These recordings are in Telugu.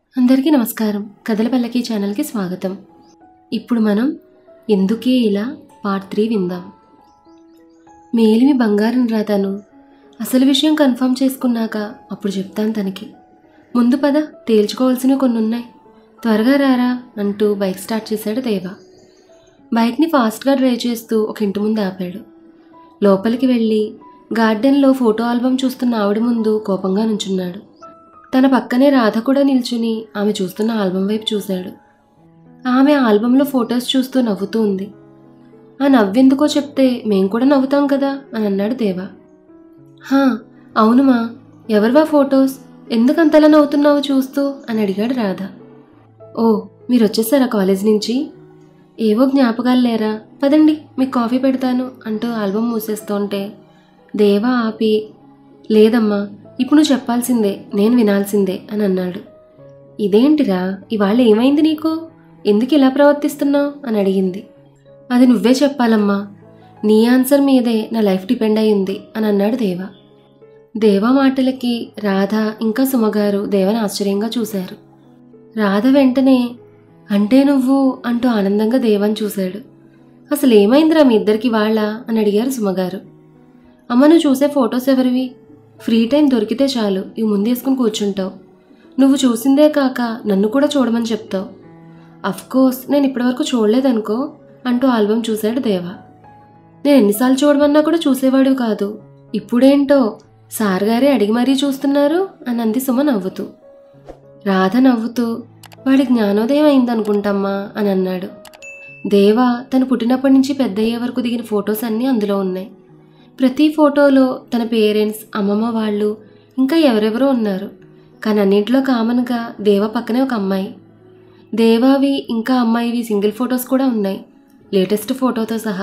అందరికీ నమస్కారం కథల పల్లకి ఛానల్కి స్వాగతం ఇప్పుడు మనం ఎందుకే ఇలా పార్ట్ త్రీ విందాం మేలిమి బంగారం రా తను అసలు విషయం కన్ఫర్మ్ చేసుకున్నాక అప్పుడు చెప్తాను తనకి ముందు పద తేల్చుకోవాల్సినవి కొన్ని ఉన్నాయి త్వరగా రారా అంటూ బైక్ స్టార్ట్ చేశాడు దేవా బైక్ని ఫాస్ట్గా డ్రైవ్ చేస్తూ ఒక ఇంటి ముందు ఆపాడు లోపలికి వెళ్ళి గార్డెన్లో ఫోటో ఆల్బమ్ చూస్తున్న ఆవిడ ముందు కోపంగా నుంచున్నాడు తన పక్కనే రాధ కూడా నిల్చుని ఆమె చూస్తున్న ఆల్బమ్ వైపు చూశాడు ఆమె ఆల్బంలో ఫొటోస్ చూస్తూ నవ్వుతూ ఉంది ఆ నవ్వెందుకో చెప్తే మేం కూడా నవ్వుతాం కదా అని అన్నాడు దేవా హా అవునుమా ఎవరివా ఫొటోస్ ఎందుకంతలా నవ్వుతున్నావు చూస్తూ అని అడిగాడు రాధ ఓ మీరు వచ్చేసారా కాలేజ్ నుంచి ఏవో జ్ఞాపకాలు లేరా పదండి మీకు కాఫీ పెడతాను అంటూ ఆల్బమ్ మూసేస్తుంటే దేవా ఆపి లేదమ్మా ఇప్పుడు నువ్వు చెప్పాల్సిందే నేను వినాల్సిందే అని అన్నాడు ఇదేంటిరా ఇవాళ ఏమైంది నీకు ఎందుకు ఇలా ప్రవర్తిస్తున్నావు అని అడిగింది అది నువ్వే చెప్పాలమ్మా నీ ఆన్సర్ మీదే నా లైఫ్ డిపెండ్ అయి ఉంది అని అన్నాడు దేవా దేవా మాటలకి రాధ ఇంకా సుమగారు దేవని ఆశ్చర్యంగా చూశారు రాధ వెంటనే అంటే నువ్వు అంటూ ఆనందంగా దేవాన్ని చూశాడు అసలు ఏమైందిరా మీ ఇద్దరికి వాళ్ళ అని అడిగారు సుమగారు అమ్మ నువ్వు చూసే ఫొటోస్ ఎవరివి ఫ్రీ టైం దొరికితే చాలు ఇవి ముందేసుకుని కూర్చుంటావు నువ్వు చూసిందే కాక నన్ను కూడా చూడమని చెప్తావు కోర్స్ నేను ఇప్పటివరకు చూడలేదనుకో అంటూ ఆల్బమ్ చూశాడు దేవా నేను ఎన్నిసార్లు చూడమన్నా కూడా చూసేవాడు కాదు ఇప్పుడేంటో సార్ గారే అడిగి మరీ చూస్తున్నారు అని అంది సుమ నవ్వుతూ రాధ నవ్వుతూ వాడి జ్ఞానోదయం అయిందనుకుంటమ్మా అని అన్నాడు దేవా తను పుట్టినప్పటి నుంచి పెద్దయ్యే వరకు దిగిన ఫొటోస్ అన్నీ అందులో ఉన్నాయి ప్రతి ఫోటోలో తన పేరెంట్స్ అమ్మమ్మ వాళ్ళు ఇంకా ఎవరెవరో ఉన్నారు కానీ అన్నింటిలో కామన్గా దేవ పక్కనే ఒక అమ్మాయి దేవావి ఇంకా అమ్మాయివి సింగిల్ ఫొటోస్ కూడా ఉన్నాయి లేటెస్ట్ ఫోటోతో సహా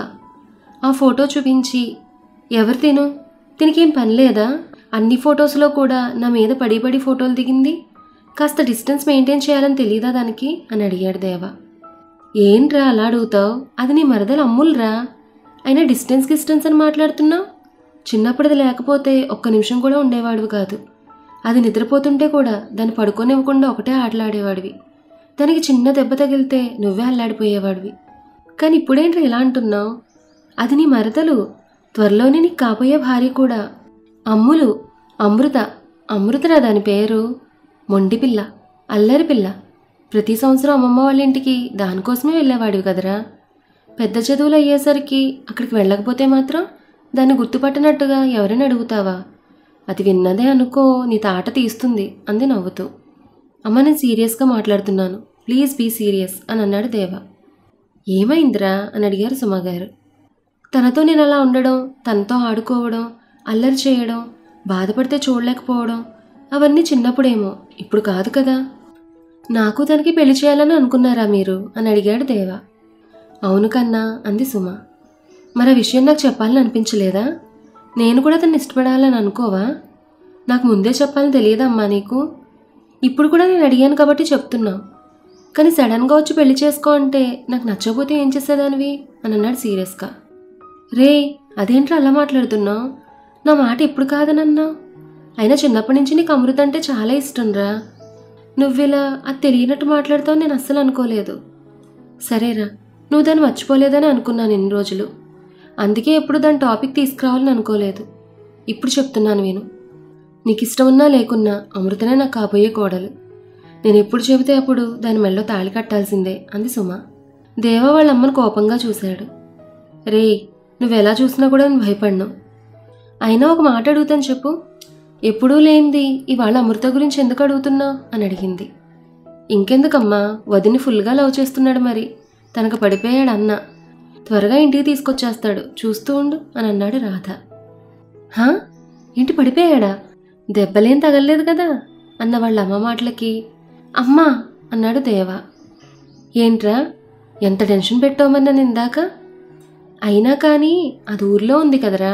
ఆ ఫోటో చూపించి ఎవరు తిను తినికేం పని లేదా అన్ని ఫొటోస్లో కూడా నా మీద పడి పడి ఫోటోలు దిగింది కాస్త డిస్టెన్స్ మెయింటైన్ చేయాలని తెలియదా దానికి అని అడిగాడు దేవా ఏంట్రా అలా అడుగుతావు అది నీ మరదలు అమ్ములరా అయినా డిస్టెన్స్ డిస్టెన్స్ అని మాట్లాడుతున్నావు చిన్నప్పుడు అది లేకపోతే ఒక్క నిమిషం కూడా ఉండేవాడివి కాదు అది నిద్రపోతుంటే కూడా దాన్ని పడుకోనివ్వకుండా ఒకటే ఆటలాడేవాడివి దానికి చిన్న దెబ్బ తగిలితే నువ్వే అల్లాడిపోయేవాడివి కానీ ఇప్పుడేంటి ఇలా అంటున్నావు అది నీ మరదలు త్వరలోనే నీకు కాబోయే భార్య కూడా అమ్ములు అమృత అమృతరా దాని పేరు మొండి పిల్ల అల్లరి పిల్ల ప్రతి సంవత్సరం అమ్మమ్మ వాళ్ళ ఇంటికి దానికోసమే వెళ్ళేవాడివి కదరా పెద్ద చదువులు అయ్యేసరికి అక్కడికి వెళ్ళకపోతే మాత్రం దాన్ని గుర్తుపట్టినట్టుగా ఎవరైనా అడుగుతావా అది విన్నదే అనుకో నీ తాట తీస్తుంది అంది నవ్వుతూ అమ్మ నేను సీరియస్గా మాట్లాడుతున్నాను ప్లీజ్ బీ సీరియస్ అని అన్నాడు దేవ ఏమైందిరా అని అడిగారు సుమగారు తనతో నేను అలా ఉండడం తనతో ఆడుకోవడం అల్లరి చేయడం బాధపడితే చూడలేకపోవడం అవన్నీ చిన్నప్పుడేమో ఇప్పుడు కాదు కదా నాకు తనకి పెళ్లి చేయాలని అనుకున్నారా మీరు అని అడిగాడు దేవా అవును కన్నా అంది సుమ మరి ఆ విషయం నాకు చెప్పాలని అనిపించలేదా నేను కూడా తను ఇష్టపడాలని అనుకోవా నాకు ముందే చెప్పాలని తెలియదమ్మా నీకు ఇప్పుడు కూడా నేను అడిగాను కాబట్టి చెప్తున్నావు కానీ సడన్గా వచ్చి పెళ్లి చేసుకో అంటే నాకు నచ్చకపోతే ఏం చేసేదానివి అని అన్నాడు సీరియస్గా రే అదేంట్రా అలా మాట్లాడుతున్నావు నా మాట ఎప్పుడు కాదనన్నావు అయినా చిన్నప్పటి నుంచి నీకు అమృత అంటే చాలా ఇష్టం రా నువ్విలా అది తెలియనట్టు మాట్లాడతావు నేను అస్సలు అనుకోలేదు సరేరా నువ్వు దాన్ని మర్చిపోలేదని అనుకున్నాను ఇన్ని రోజులు అందుకే ఎప్పుడు దాని టాపిక్ తీసుకురావాలని అనుకోలేదు ఇప్పుడు చెప్తున్నాను నేను నీకు ఇష్టం ఉన్నా లేకున్నా అమృతనే నాకు కాబోయే కోడలు నేను ఎప్పుడు చెబితే అప్పుడు దాని మెళ్ళో తాళి కట్టాల్సిందే అంది సుమ దేవ వాళ్ళ అమ్మను కోపంగా చూశాడు రే నువ్వెలా చూసినా కూడా నేను భయపడ్ను అయినా ఒక మాట అడుగుతాను చెప్పు ఎప్పుడూ లేనిది ఇవాళ అమృత గురించి ఎందుకు అడుగుతున్నావు అని అడిగింది ఇంకెందుకమ్మా వదిని ఫుల్గా లవ్ చేస్తున్నాడు మరి తనకు పడిపోయాడు అన్న త్వరగా ఇంటికి తీసుకొచ్చేస్తాడు చూస్తూ ఉండు అని అన్నాడు రాధ హా ఇంటి పడిపోయాడా దెబ్బలేం తగలలేదు కదా అన్న వాళ్ళ అమ్మ మాటలకి అమ్మా అన్నాడు దేవా ఏంట్రా ఎంత టెన్షన్ పెట్టామన్నా ఇందాక అయినా కానీ అది ఊర్లో ఉంది కదరా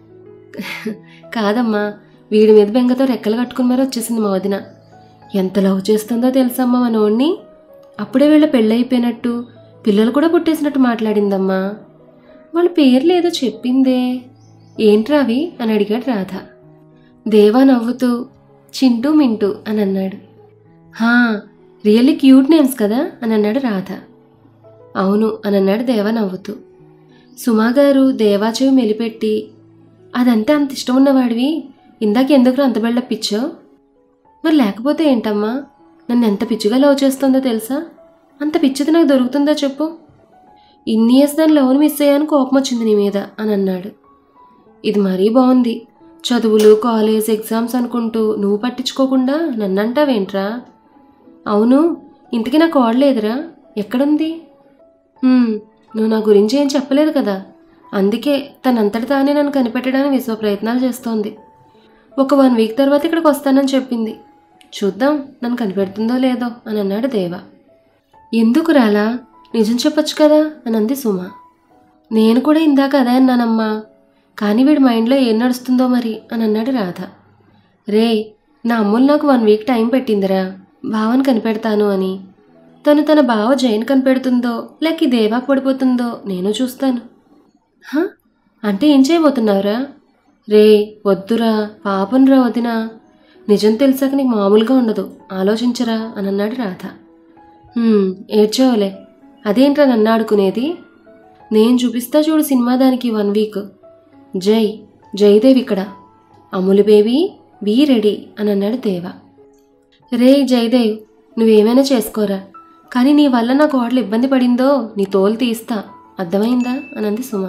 కాదమ్మా వీడి మీద బెంగతో రెక్కలు కట్టుకుని మరి వచ్చేసింది మా వదిన ఎంత లవ్ చేస్తుందో తెలుసమ్మా మనోడిని అప్పుడే వీళ్ళ పెళ్ళైపోయినట్టు పిల్లలు కూడా పుట్టేసినట్టు మాట్లాడిందమ్మా వాళ్ళ పేర్లు ఏదో చెప్పిందే ఏంట్రా అవి అని అడిగాడు రాధ దేవా నవ్వుతూ చింటూ మింటూ అని అన్నాడు హా రియల్లీ క్యూట్ నేమ్స్ కదా అని అన్నాడు రాధ అవును అని అన్నాడు దేవ నవ్వుతూ సుమా గారు దేవా చెవి మెలిపెట్టి అదంటే అంత ఇష్టం ఉన్నవాడివి ఇందాక ఎందుకు అంత బిల్డప్ పిచ్చావు మరి లేకపోతే ఏంటమ్మా నన్ను ఎంత పిచ్చిగా లవ్ చేస్తుందో తెలుసా అంత పిచ్చిది నాకు దొరుకుతుందో చెప్పు ఇన్ని ఇయర్స్ దాని లవ్ని మిస్ అయ్యాను కోపం వచ్చింది నీ మీద అని అన్నాడు ఇది మరీ బాగుంది చదువులు కాలేజ్ ఎగ్జామ్స్ అనుకుంటూ నువ్వు పట్టించుకోకుండా నన్ను అంటావేంట్రా అవును ఇంతకీ నా కోడలేదురా ఎక్కడుంది "హ్మ్, నువ్వు నా గురించి ఏం చెప్పలేదు కదా అందుకే తనంతటి తానే నన్ను కనిపెట్టడానికి విశ్వ ప్రయత్నాలు చేస్తోంది ఒక వన్ వీక్ తర్వాత ఇక్కడికి వస్తానని చెప్పింది చూద్దాం నన్ను కనిపెడుతుందో లేదో అని అన్నాడు దేవ ఎందుకు రాలా నిజం చెప్పొచ్చు కదా అని అంది సుమ నేను కూడా ఇందాక అదే అన్నానమ్మా కానీ వీడి మైండ్లో ఏం నడుస్తుందో మరి అని అన్నాడు రాధ రే నా అమ్ములు నాకు వన్ వీక్ టైం పెట్టిందిరా బావని కనిపెడతాను అని తను తన బావ జైన్ కనిపెడుతుందో లేక ఈ దేవాకు పడిపోతుందో నేను చూస్తాను హ? అంటే ఏం చేయబోతున్నావురా రే వద్దురా పాపంరా వదినా నిజం తెలిసాక నీకు మామూలుగా ఉండదు ఆలోచించరా అని అన్నాడు రాధ "హ్మ్, ఏడ్చావులే అదేంట్రా నన్ను ఆడుకునేది నేను చూపిస్తా చూడు సినిమా దానికి వన్ వీక్ జై జయదేవ్ ఇక్కడ అమ్ములు బేబీ బీ రెడీ అని అన్నాడు దేవ రే జయదేవ్ నువ్వేమైనా చేసుకోరా కానీ నీ వల్ల నా కోడలు ఇబ్బంది పడిందో నీ తోలు తీస్తా అర్థమైందా అని అంది సుమ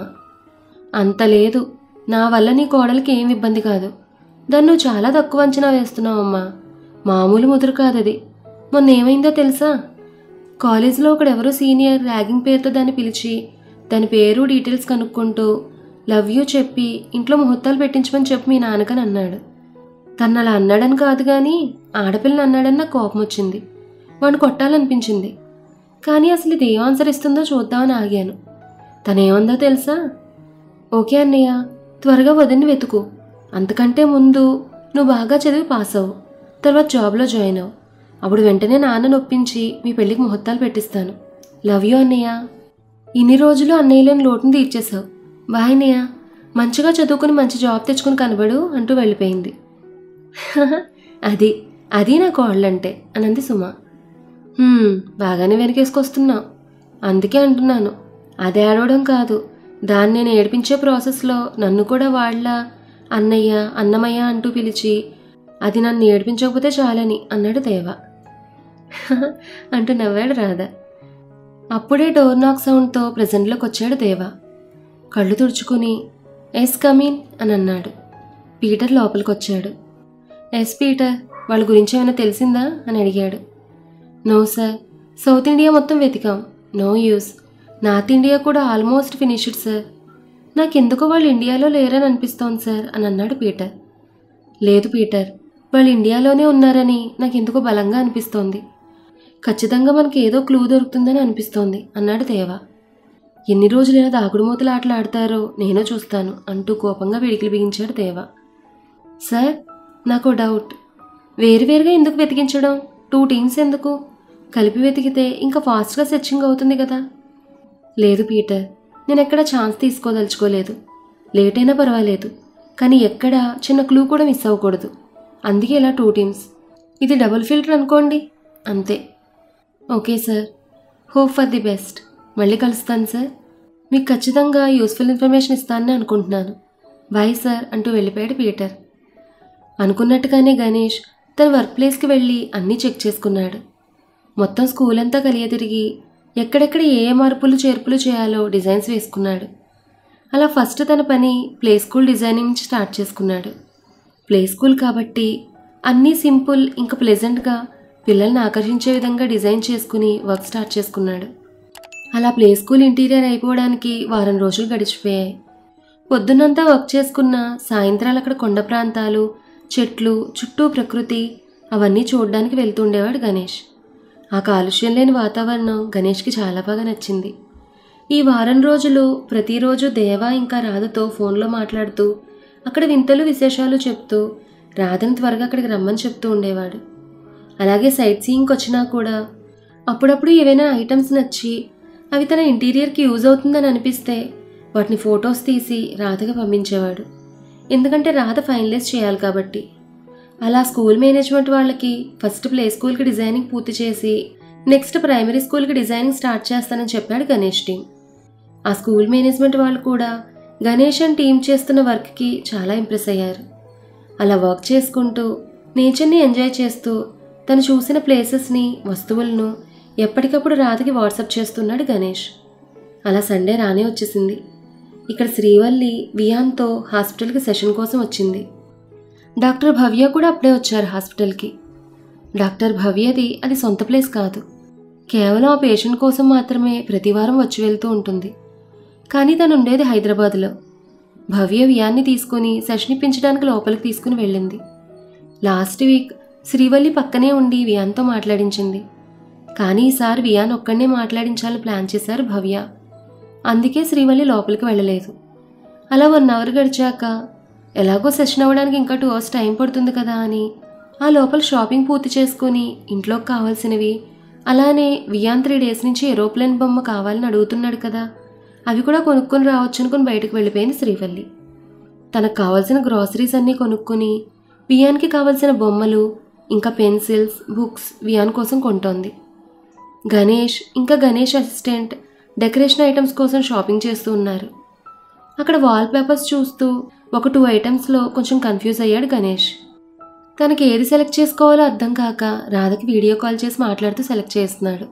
అంత లేదు నా వల్ల నీ కోడలికి ఏం ఇబ్బంది కాదు దాన్ని నువ్వు చాలా తక్కువ అంచనా వేస్తున్నావమ్మా మామూలు ముదురు కాదది మొన్న ఏమైందో తెలుసా కాలేజీలో ఒకడెవరో సీనియర్ ర్యాగింగ్ పేరుతో దాన్ని పిలిచి దాని పేరు డీటెయిల్స్ కనుక్కుంటూ లవ్ యూ చెప్పి ఇంట్లో ముహూర్తాలు పెట్టించమని చెప్పి మీ నాన్నకని అన్నాడు తను అలా అన్నాడని కాదు కానీ ఆడపిల్లని అన్నాడని నాకు కోపం వచ్చింది వాడిని కొట్టాలనిపించింది కానీ అసలు ఇది ఏం ఆన్సర్ ఇస్తుందో చూద్దామని ఆగాను తనేమందో తెలుసా ఓకే అన్నయ్య త్వరగా వదిని వెతుకు అంతకంటే ముందు నువ్వు బాగా చదివి పాస్ అవ్వు తర్వాత జాబ్లో జాయిన్ అవ్వు అప్పుడు వెంటనే నాన్న నొప్పించి మీ పెళ్ళికి ముహూర్తాలు పెట్టిస్తాను లవ్ యూ అన్నయ్య ఇన్ని రోజులు అన్నయ్యలోని లోటుని తీర్చేశావు బాయ్ అన్నయ్య మంచిగా చదువుకుని మంచి జాబ్ తెచ్చుకుని కనబడు అంటూ వెళ్ళిపోయింది అది అది నా కోళ్ళంటే అనంది సుమ "హ్మ్, బాగానే వెనకేసుకొస్తున్నావు అందుకే అంటున్నాను అది ఏడవడం కాదు దాన్ని నేను ఏడిపించే ప్రాసెస్లో నన్ను కూడా వాళ్ళ అన్నయ్య అన్నమయ్య అంటూ పిలిచి అది నన్ను ఏడిపించకపోతే చాలని అన్నాడు దేవ అంటూ నవ్వాడు రాధ అప్పుడే డోర్ నాక్ సౌండ్తో ప్రజెంట్లోకి వచ్చాడు దేవ కళ్ళు తుడుచుకుని ఎస్ కమీన్ అని అన్నాడు పీటర్ లోపలికి వచ్చాడు ఎస్ పీటర్ వాళ్ళ గురించి ఏమైనా తెలిసిందా అని అడిగాడు నో సార్ సౌత్ ఇండియా మొత్తం వెతికాం నో యూస్ నార్త్ ఇండియా కూడా ఆల్మోస్ట్ ఫినిష్డ్ సార్ నాకెందుకో వాళ్ళు ఇండియాలో లేరని అనిపిస్తోంది సార్ అని అన్నాడు పీటర్ లేదు పీటర్ వాళ్ళు ఇండియాలోనే ఉన్నారని నాకెందుకో బలంగా అనిపిస్తోంది ఖచ్చితంగా మనకి ఏదో క్లూ దొరుకుతుందని అనిపిస్తోంది అన్నాడు దేవ ఎన్ని రోజులు ఇలా దాగుడుమూతలు ఆటలు ఆడతారో నేను చూస్తాను అంటూ కోపంగా పిడికిలు బిగించాడు దేవ సార్ నాకు డౌట్ వేరువేరుగా ఎందుకు వెతికించడం టూ టీమ్స్ ఎందుకు కలిపి వెతికితే ఇంకా ఫాస్ట్గా సెర్చింగ్ అవుతుంది కదా లేదు పీటర్ నేను ఎక్కడ ఛాన్స్ తీసుకోదలుచుకోలేదు లేట్ అయినా పర్వాలేదు కానీ ఎక్కడ చిన్న క్లూ కూడా మిస్ అవ్వకూడదు అందుకే ఇలా టూ టీమ్స్ ఇది డబుల్ ఫిల్టర్ అనుకోండి అంతే okay sir hope for the best మళ్ళీ కలుస్తాను సార్ మీకు ఖచ్చితంగా యూస్ఫుల్ ఇన్ఫర్మేషన్ ఇస్తానని అనుకుంటున్నాను బాయ్ సార్ అంటూ వెళ్ళిపోయాడు పీటర్ అనుకున్నట్టుగానే గణేష్ తన వర్క్ ప్లేస్కి వెళ్ళి అన్నీ చెక్ చేసుకున్నాడు మొత్తం స్కూల్ అంతా కలియ తిరిగి ఎక్కడెక్కడ ఏ ఏ మార్పులు చేర్పులు చేయాలో డిజైన్స్ వేసుకున్నాడు అలా ఫస్ట్ తన పని ప్లే స్కూల్ డిజైనింగ్ నుంచి స్టార్ట్ చేసుకున్నాడు ప్లే స్కూల్ కాబట్టి అన్నీ సింపుల్ ఇంకా ప్లెజెంట్గా పిల్లల్ని ఆకర్షించే విధంగా డిజైన్ చేసుకుని వర్క్ స్టార్ట్ చేసుకున్నాడు అలా ప్లే స్కూల్ ఇంటీరియర్ అయిపోవడానికి వారం రోజులు గడిచిపోయాయి పొద్దున్నంతా వర్క్ చేసుకున్న సాయంత్రాలు అక్కడ కొండ ప్రాంతాలు చెట్లు చుట్టూ ప్రకృతి అవన్నీ చూడడానికి వెళ్తూ ఉండేవాడు గణేష్ ఆ కాలుష్యం లేని వాతావరణం గణేష్కి చాలా బాగా నచ్చింది ఈ వారం రోజులు ప్రతిరోజు దేవ ఇంకా రాధతో ఫోన్లో మాట్లాడుతూ అక్కడ వింతలు విశేషాలు చెప్తూ రాధని త్వరగా అక్కడికి రమ్మని చెప్తూ ఉండేవాడు అలాగే సైట్ సీయింగ్కి వచ్చినా కూడా అప్పుడప్పుడు ఏవైనా ఐటమ్స్ నచ్చి అవి తన ఇంటీరియర్కి యూజ్ అవుతుందని అనిపిస్తే వాటిని ఫొటోస్ తీసి రాధగా పంపించేవాడు ఎందుకంటే రాధ ఫైనలైజ్ చేయాలి కాబట్టి అలా స్కూల్ మేనేజ్మెంట్ వాళ్ళకి ఫస్ట్ ప్లే స్కూల్కి డిజైనింగ్ పూర్తి చేసి నెక్స్ట్ ప్రైమరీ స్కూల్కి డిజైనింగ్ స్టార్ట్ చేస్తానని చెప్పాడు గణేష్ టీం ఆ స్కూల్ మేనేజ్మెంట్ వాళ్ళు కూడా గణేష్ అండ్ టీం చేస్తున్న వర్క్కి చాలా ఇంప్రెస్ అయ్యారు అలా వర్క్ చేసుకుంటూ నేచర్ని ఎంజాయ్ చేస్తూ తను చూసిన ప్లేసెస్ని వస్తువులను ఎప్పటికప్పుడు రాధకి వాట్సాప్ చేస్తున్నాడు గణేష్ అలా సండే రానే వచ్చేసింది ఇక్కడ శ్రీవల్లి వియాన్తో హాస్పిటల్కి సెషన్ కోసం వచ్చింది డాక్టర్ భవ్య కూడా అప్పుడే వచ్చారు హాస్పిటల్కి డాక్టర్ భవ్యది అది సొంత ప్లేస్ కాదు కేవలం ఆ పేషెంట్ కోసం మాత్రమే ప్రతివారం వచ్చి వెళ్తూ ఉంటుంది కానీ తను ఉండేది హైదరాబాద్లో భవ్య వియాన్ని తీసుకుని సెషన్ ఇప్పించడానికి లోపలికి తీసుకుని వెళ్ళింది లాస్ట్ వీక్ శ్రీవల్లి పక్కనే ఉండి వియాన్తో మాట్లాడించింది కానీ ఈసారి వియాన్ ఒక్కడనే మాట్లాడించాలని ప్లాన్ చేశారు భవ్య అందుకే శ్రీవల్లి లోపలికి వెళ్ళలేదు అలా వన్ అవర్ గడిచాక ఎలాగో సెషన్ అవ్వడానికి ఇంకా టూ అవర్స్ టైం పడుతుంది కదా అని ఆ లోపల షాపింగ్ పూర్తి చేసుకొని ఇంట్లోకి కావాల్సినవి అలానే వియాన్ త్రీ డేస్ నుంచి ఏరోప్లేన్ బొమ్మ కావాలని అడుగుతున్నాడు కదా అవి కూడా కొనుక్కొని రావచ్చు అనుకుని బయటకు వెళ్ళిపోయింది శ్రీవల్లి తనకు కావాల్సిన గ్రాసరీస్ అన్నీ కొనుక్కొని వియాన్కి కావాల్సిన బొమ్మలు ఇంకా పెన్సిల్స్ బుక్స్ వియాన్ కోసం కొంటోంది గణేష్ ఇంకా గణేష్ అసిస్టెంట్ డెకరేషన్ ఐటమ్స్ కోసం షాపింగ్ చేస్తూ ఉన్నారు అక్కడ వాల్ పేపర్స్ చూస్తూ ఒక టూ ఐటమ్స్లో కొంచెం కన్ఫ్యూజ్ అయ్యాడు గణేష్ తనకి ఏది సెలెక్ట్ చేసుకోవాలో అర్థం కాక రాధకి వీడియో కాల్ చేసి మాట్లాడుతూ సెలెక్ట్ చేస్తున్నాడు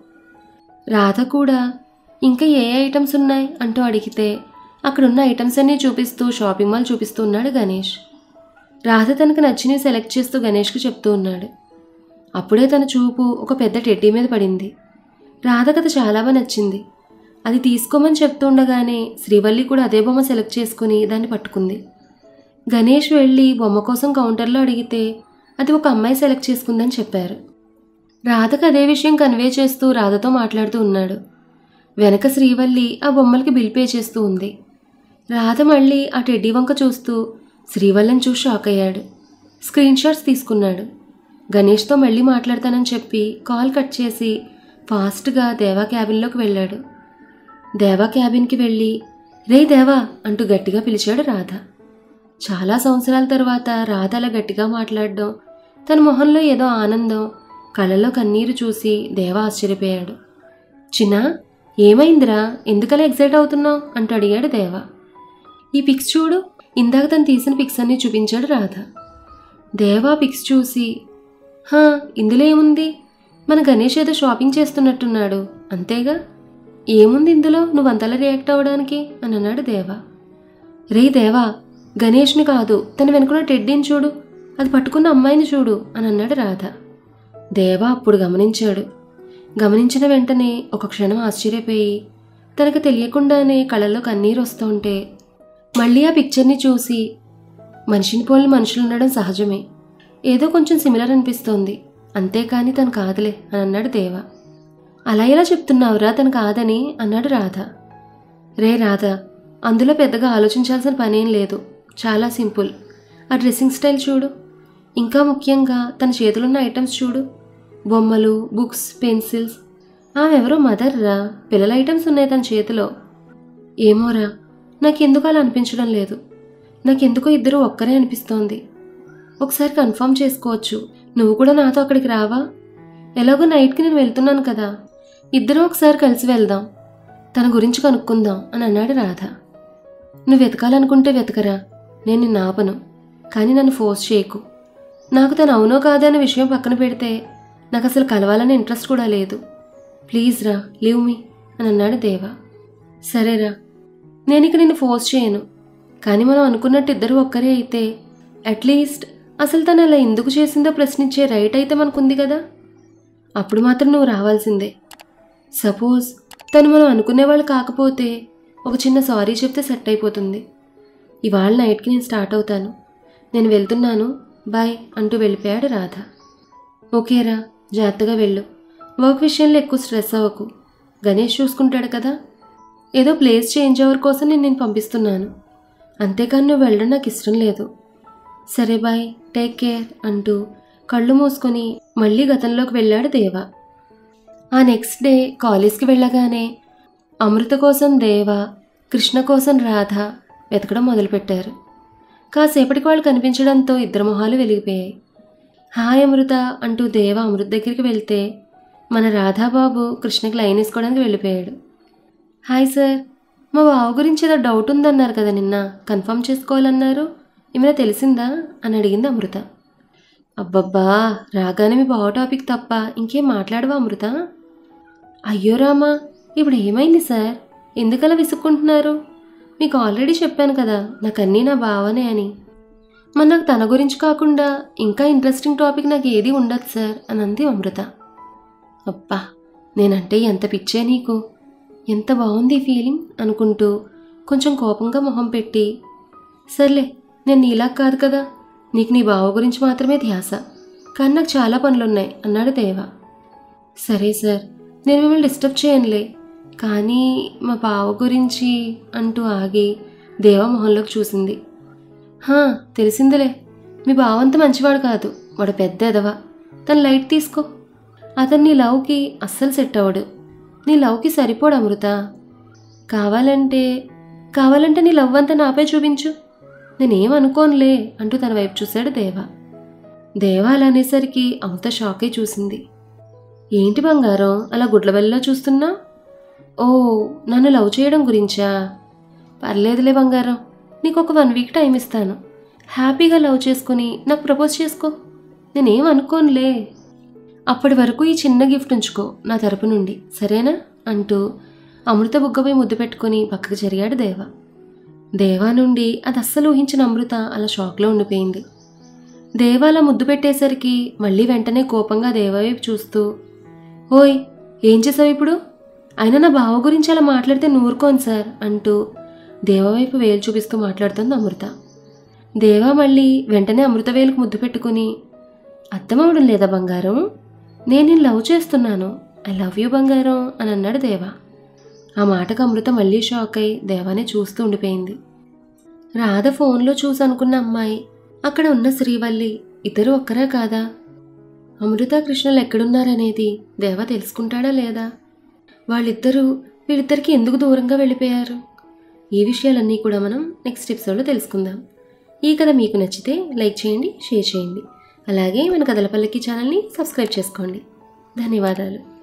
రాధ కూడా ఇంకా ఏ ఐటమ్స్ ఉన్నాయి అంటూ అడిగితే అక్కడున్న ఐటమ్స్ అన్నీ చూపిస్తూ షాపింగ్ మాల్ చూపిస్తూ ఉన్నాడు గణేష్ రాధ తనకు నచ్చినవి సెలెక్ట్ చేస్తూ గణేష్కి చెప్తూ ఉన్నాడు అప్పుడే తన చూపు ఒక పెద్ద టెడ్డీ మీద పడింది రాధ కథ చాలా బాగా నచ్చింది అది తీసుకోమని చెప్తూ ఉండగానే శ్రీవల్లి కూడా అదే బొమ్మ సెలెక్ట్ చేసుకుని దాన్ని పట్టుకుంది గణేష్ వెళ్ళి బొమ్మ కోసం కౌంటర్లో అడిగితే అది ఒక అమ్మాయి సెలెక్ట్ చేసుకుందని చెప్పారు రాధకు అదే విషయం కన్వే చేస్తూ రాధతో మాట్లాడుతూ ఉన్నాడు వెనక శ్రీవల్లి ఆ బొమ్మలకి బిల్ పే చేస్తూ ఉంది రాధ మళ్ళీ ఆ టెడ్డీ వంక చూస్తూ శ్రీవల్లిని చూసి షాక్ అయ్యాడు స్క్రీన్ షాట్స్ తీసుకున్నాడు గణేష్తో మళ్ళీ మాట్లాడతానని చెప్పి కాల్ కట్ చేసి ఫాస్ట్గా దేవా క్యాబిన్లోకి వెళ్ళాడు దేవా క్యాబిన్కి వెళ్ళి రే దేవా అంటూ గట్టిగా పిలిచాడు రాధ చాలా సంవత్సరాల తర్వాత రాధ అలా గట్టిగా మాట్లాడడం తన మొహంలో ఏదో ఆనందం కళ్ళలో కన్నీరు చూసి దేవా ఆశ్చర్యపోయాడు చిన్న ఏమైందిరా ఎందుకలా ఎగ్జైట్ అవుతున్నావు అంటూ అడిగాడు దేవా ఈ పిక్స్ చూడు ఇందాక తను తీసిన పిక్స్ అన్నీ చూపించాడు రాధ దేవా పిక్స్ చూసి హా ఇందులో ఏముంది మన గణేష్ ఏదో షాపింగ్ చేస్తున్నట్టున్నాడు అంతేగా ఏముంది ఇందులో నువ్వు అంతలా రియాక్ట్ అవ్వడానికి అని అన్నాడు దేవా రే దేవా గణేష్ని కాదు తన వెనుకున్న టెడ్డీని చూడు అది పట్టుకున్న అమ్మాయిని చూడు అని అన్నాడు రాధ దేవా అప్పుడు గమనించాడు గమనించిన వెంటనే ఒక క్షణం ఆశ్చర్యపోయి తనకు తెలియకుండానే కళ్ళలో కన్నీరు వస్తుంటే మళ్ళీ ఆ పిక్చర్ని చూసి మనిషిని పోలిన మనుషులు ఉండడం సహజమే ఏదో కొంచెం సిమిలర్ అనిపిస్తోంది అంతేకాని తను కాదులే అని అన్నాడు దేవా అలా ఎలా చెప్తున్నావురా తను కాదని అన్నాడు రాధ రే రాధ అందులో పెద్దగా ఆలోచించాల్సిన పనేం లేదు చాలా సింపుల్ ఆ డ్రెస్సింగ్ స్టైల్ చూడు ఇంకా ముఖ్యంగా తన చేతులున్న ఐటమ్స్ చూడు బొమ్మలు బుక్స్ పెన్సిల్స్ ఆమె ఎవరో మదర్ రా పిల్లల ఐటమ్స్ ఉన్నాయి తన చేతిలో ఏమోరా నాకెందుకు అలా అనిపించడం లేదు నాకెందుకో ఇద్దరు ఒక్కరే అనిపిస్తోంది ఒకసారి కన్ఫర్మ్ చేసుకోవచ్చు నువ్వు కూడా నాతో అక్కడికి రావా ఎలాగో నైట్కి నేను వెళ్తున్నాను కదా ఇద్దరం ఒకసారి కలిసి వెళ్దాం తన గురించి కనుక్కుందాం అని అన్నాడు రాధ నువ్వు వెతకాలనుకుంటే వెతకరా నేను నిన్ను ఆపను కానీ నన్ను ఫోర్స్ చేయకు నాకు తను అవునో కాదో అనే విషయం పక్కన పెడితే నాకు అసలు కలవాలనే ఇంట్రెస్ట్ కూడా లేదు ప్లీజ్ రా లీవ్ మీ అని అన్నాడు దేవా సరేరా నేను ఇక నిన్ను ఫోర్స్ చేయను కానీ మనం అనుకున్నట్టు ఇద్దరు ఒక్కరే అయితే అట్లీస్ట్ అసలు తను అలా ఎందుకు చేసిందో ప్రశ్నించే రైట్ అయితే మనకుంది కదా అప్పుడు మాత్రం నువ్వు రావాల్సిందే సపోజ్ తను మనం అనుకునేవాళ్ళు కాకపోతే ఒక చిన్న సారీ చెప్తే సెట్ అయిపోతుంది ఇవాళ నైట్కి నేను స్టార్ట్ అవుతాను నేను వెళ్తున్నాను బాయ్ అంటూ వెళ్ళిపోయాడు రాధ ఓకేరా జాగ్రత్తగా వెళ్ళు వర్క్ విషయంలో ఎక్కువ స్ట్రెస్ అవ్వకు గణేష్ చూసుకుంటాడు కదా ఏదో ప్లేస్ చేంజ్ ఓవర్ కోసం నేను నేను పంపిస్తున్నాను అంతేకాని నువ్వు వెళ్ళడం నాకు ఇష్టం లేదు సరే బాయ్ టేక్ కేర్ అంటూ కళ్ళు మూసుకొని మళ్ళీ గతంలోకి వెళ్ళాడు దేవా ఆ నెక్స్ట్ డే కాలేజ్కి వెళ్ళగానే అమృత కోసం దేవ కృష్ణ కోసం రాధ వెతకడం మొదలుపెట్టారు కాసేపటికి వాళ్ళు కనిపించడంతో ఇద్దరు మొహాలు వెలిగిపోయాయి హాయ్ అమృత అంటూ దేవ అమృత దగ్గరికి వెళ్తే మన రాధాబాబు కృష్ణకి లైన్ వేసుకోవడానికి వెళ్ళిపోయాడు హాయ్ సార్ మా బావ గురించి ఏదో డౌట్ ఉందన్నారు కదా నిన్న కన్ఫర్మ్ చేసుకోవాలన్నారు ఏమైనా తెలిసిందా అని అడిగింది అమృత అబ్బబ్బా రాగానే మీ బావ టాపిక్ తప్ప ఇంకేం మాట్లాడవా అమృత అయ్యో రామా ఇప్పుడు ఏమైంది సార్ ఎందుకలా విసుక్కుంటున్నారు మీకు ఆల్రెడీ చెప్పాను కదా నాకు అన్నీ నా బావనే అని మరి నాకు తన గురించి కాకుండా ఇంకా ఇంట్రెస్టింగ్ టాపిక్ నాకు ఏది ఉండదు సార్ అని అంది అమృత అబ్బా నేనంటే ఎంత పిచ్చే నీకు ఎంత బాగుంది ఈ ఫీలింగ్ అనుకుంటూ కొంచెం కోపంగా మొహం పెట్టి సర్లే నేను నీలా కాదు కదా నీకు నీ బావ గురించి మాత్రమే ధ్యాస కానీ నాకు చాలా పనులున్నాయి అన్నాడు దేవ సరే సార్ నేను మిమ్మల్ని డిస్టర్బ్ చేయనులే కానీ మా బావ గురించి అంటూ ఆగి దేవ మొహంలోకి చూసింది హా తెలిసిందిలే మీ బావంత మంచివాడు కాదు వాడు పెద్ద ఎదవ తను లైట్ తీసుకో అతను నీ లవ్కి అస్సలు సెట్ అవ్వడు నీ లవ్కి సరిపోడు అమృత కావాలంటే కావాలంటే నీ లవ్ అంతా నాపై చూపించు నేనేం అనుకోనులే అంటూ తన వైపు చూశాడు దేవ దేవ అలా అనేసరికి అమృత షాక్ అయి చూసింది ఏంటి బంగారం అలా గుడ్లబెల్లిలో చూస్తున్నా ఓ నన్ను లవ్ చేయడం గురించా పర్లేదులే బంగారం నీకు ఒక వన్ వీక్ టైం ఇస్తాను హ్యాపీగా లవ్ చేసుకుని నాకు ప్రపోజ్ చేసుకో నేనేం అనుకోనులే అప్పటి వరకు ఈ చిన్న గిఫ్ట్ ఉంచుకో నా తరపు నుండి సరేనా అంటూ అమృత బుగ్గపై ముద్దు పెట్టుకుని పక్కకు జరిగాడు దేవ దేవా నుండి అది అస్సలు ఊహించిన అమృత అలా షాక్లో ఉండిపోయింది దేవ అలా ముద్దు పెట్టేసరికి మళ్ళీ వెంటనే కోపంగా దేవ వైపు చూస్తూ ఓయ్ ఏం చేసావు ఇప్పుడు అయినా నా బావ గురించి అలా మాట్లాడితే నూరుకోను సార్ అంటూ దేవ వైపు వేలు చూపిస్తూ మాట్లాడుతుంది అమృత దేవా మళ్ళీ వెంటనే అమృత వేలుకు ముద్దు పెట్టుకుని అర్థమవడం లేదా బంగారం నేను నేను లవ్ చేస్తున్నాను ఐ లవ్ యూ బంగారం అని అన్నాడు దేవా ఆ మాటకు అమృత మళ్ళీ షాక్ అయి దేవానే చూస్తూ ఉండిపోయింది రాధ ఫోన్లో చూసి అనుకున్న అమ్మాయి అక్కడ ఉన్న శ్రీవల్లి ఇద్దరు ఒక్కరే కాదా అమృత కృష్ణలు ఎక్కడున్నారనేది దేవ తెలుసుకుంటాడా లేదా వాళ్ళిద్దరూ వీళ్ళిద్దరికి ఎందుకు దూరంగా వెళ్ళిపోయారు ఈ విషయాలన్నీ కూడా మనం నెక్స్ట్ ఎపిసోడ్లో తెలుసుకుందాం ఈ కథ మీకు నచ్చితే లైక్ చేయండి షేర్ చేయండి అలాగే మన కథల పల్లకి ఛానల్ని సబ్స్క్రైబ్ చేసుకోండి ధన్యవాదాలు